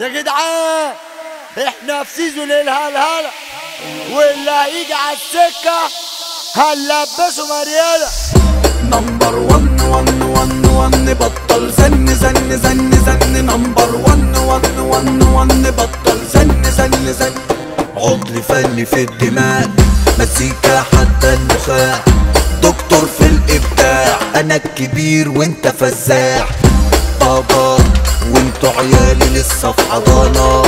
يا جدعان احنا في سيزون الهلهلة واللي هيجي على السكة هنلبسه مريالة نمبر ون ون ون ون بطل زن زن زن زن نمبر ون ون ون ون بطل زن زن زن عضل فني في الدماغ مزيكا حتى النخاع دكتور في الابداع انا الكبير وانت فزاع بابا وانتوا عيالي لسه في حضانه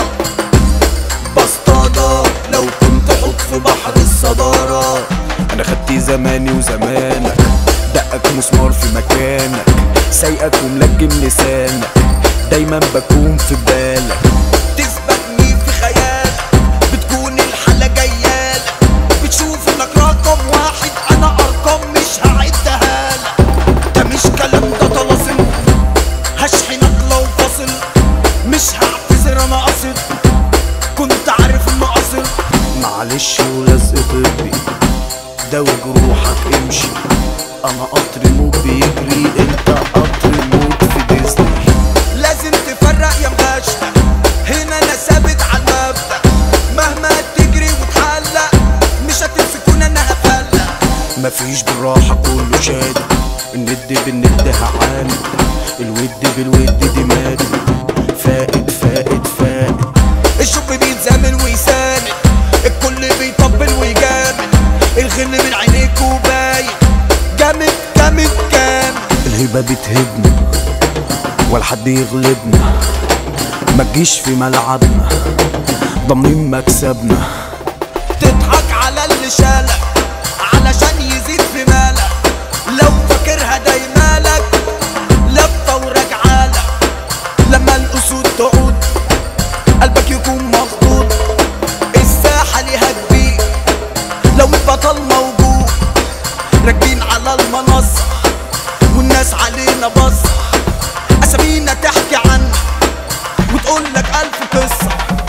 بسطانه لو كنت حط في بحر الصداره انا خدت زماني وزمانك دقك مسمار في مكانك سايقك وملجم لسانك دايما بكون في بالك تسبقني في خيالك بتكون الحالة جايالك بتشوف انك رقم واحد انا ارقام مش هعدها لك ده مش كلام ده طلاسم هشحنك لو فاصل مش هعتذر انا قصد كنت عارف انه قصد معلش ولزق طبي داوي جروحك امشي انا قطر موت بيجري انت قطر موت في ديزني لازم تفرق يا مغشة هنا انا ثابت على المبدأ مهما تجري وتحلق مش هتمسكونا انا هفلق مفيش بالراحة كله شادي الند بالند هعاند الود بالود دي مادي فائد فائد فائد الشوك بيتزامل ويساند الكل بيطبل ويجامل الغل من عينيكوا باين جامد جامد جامد الهبة بتهبنا ولا حد يغلبنا ما تجيش في ملعبنا ضامنين مكسبنا تضحك على اللي شالك علشان يزيد في مالك لو فاكرها دايمالك لفة وراجعالك لما الأسود تعود قلبك يكون مخطوط الساحة ليها كبير لو البطل موجود راكبين على المنصة والناس علينا بصة أسامينا تحكي عنك وتقول لك ألف قصة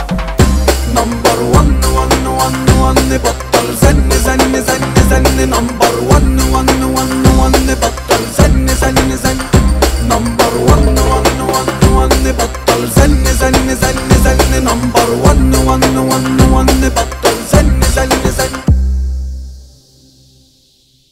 نمبر ون ون ون ون بطل زن زن زن زن نمبر ون ون ون ون بطل زن زن زن نمبر ون ون ون ون بطل زن زن زن زن نمبر ون ون ون ون بطل